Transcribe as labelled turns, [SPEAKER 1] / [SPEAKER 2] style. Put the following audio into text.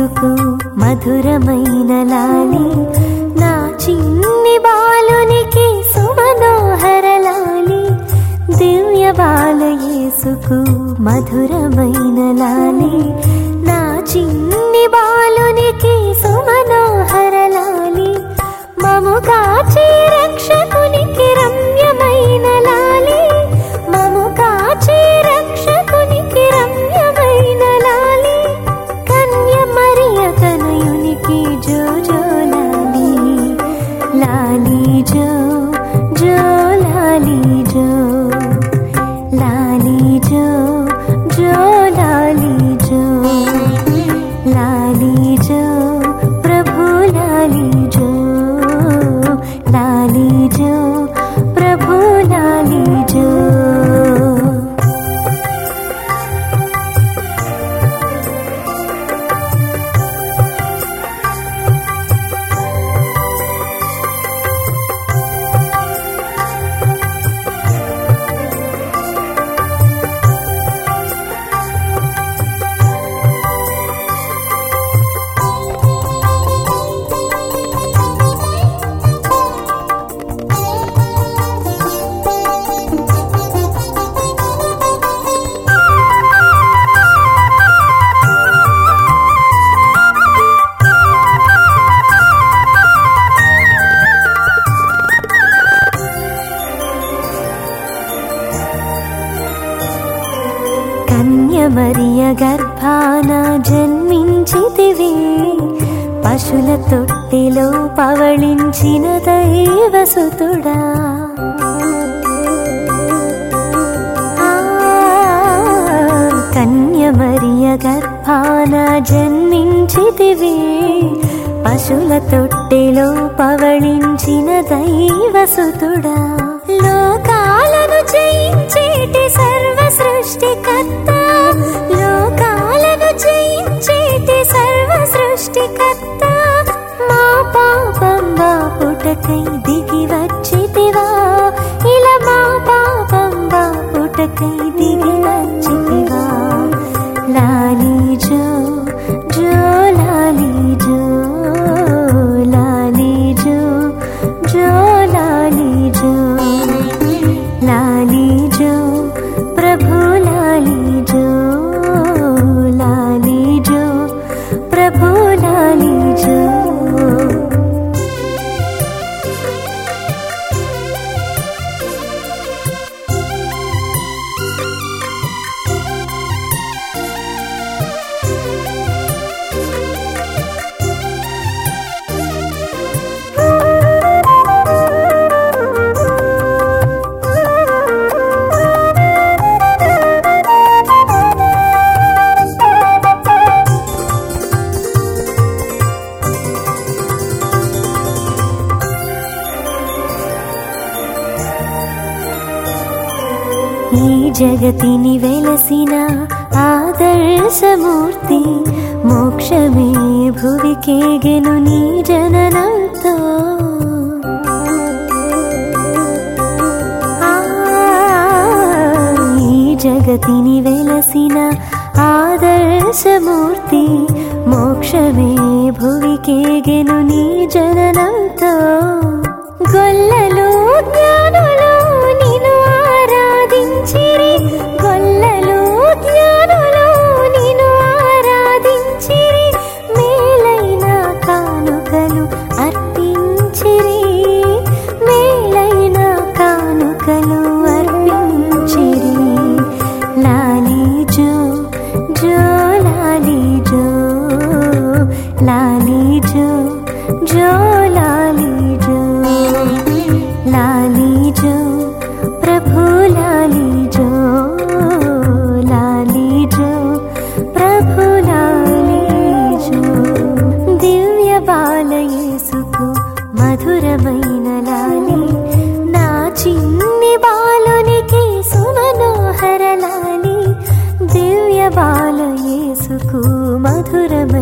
[SPEAKER 1] యేసుకు మధురమైన లాలి నా చిన్ని బాలునికి సుమనోహర లాలి దివ్య బాల యేసుకు మధురమైన లాలి నా చిన్ని బాలునికి సుమనోహర లాలి మము కాచి రక్షకునికి రమ్యమైన లాలి మము కాచి రక్షకునికి రమ్యమైన లాలి కన్య మరియ తనయునికి జో జో లాలి లాలి జో జో లాలి జో లాలి జో జో లాలి జో లాలి జో ప్రభు లాలి జో లాలి జో ప్రభు లాలి జో కన్యమరియ గర్భాన జన్మించితివి పశుల తొట్టిలో పవళించిన దైవసుతుడా ఆ, కన్యమరియ గర్భాన జన్మించితివి పశుల తొట్టిలో పవళించిన దైవసుతుడా లోకాలను జయించేటి సర్వ సృష్టికర్త లోకాలను జయించేటి సర్వ సృష్టికర్త మా పాపం బాపుటకై దిగి వచ్చితివా ఇలా మా పాపం బాపుటకై దిగి వచ్చితివా లాలి జో జో లాలి జో లాలి జో జో లాలి జో లాలి జో ప్రభు లాలి జో లాలి జో ప్రభు లాలి జో ఈ జగతిని వెలసిన ఆదర్శమూర్తి మోక్షమే భువికేగెను నీ జననంతో ఆ, ఈ జగతిని వెలసిన ఆదర్శమూర్తి మోక్షమే భువికేగెను నీ జననంతో గొల్లలో జ్ఞానులు నిన్ను ఆరాధించిరి గొల్లలో జ్ఞానులు నిన్ను ఆరాధించిరి మేలైన కానుకలు అర్పించిరి మేలైన కానుకలు అర్పించిరి లాలి జో జో లాలి జో లాలి జో జో లాలి జో లాలి జో ప్రభు లాలి జో లాలి జో ప్రభు లాలి జో దివ్య బాల యేసుకు మధురమైన లాలి నా చిన్ని బాలునికి సుమనోహర లాలి దివ్య బాల యేసుకు మధురమైన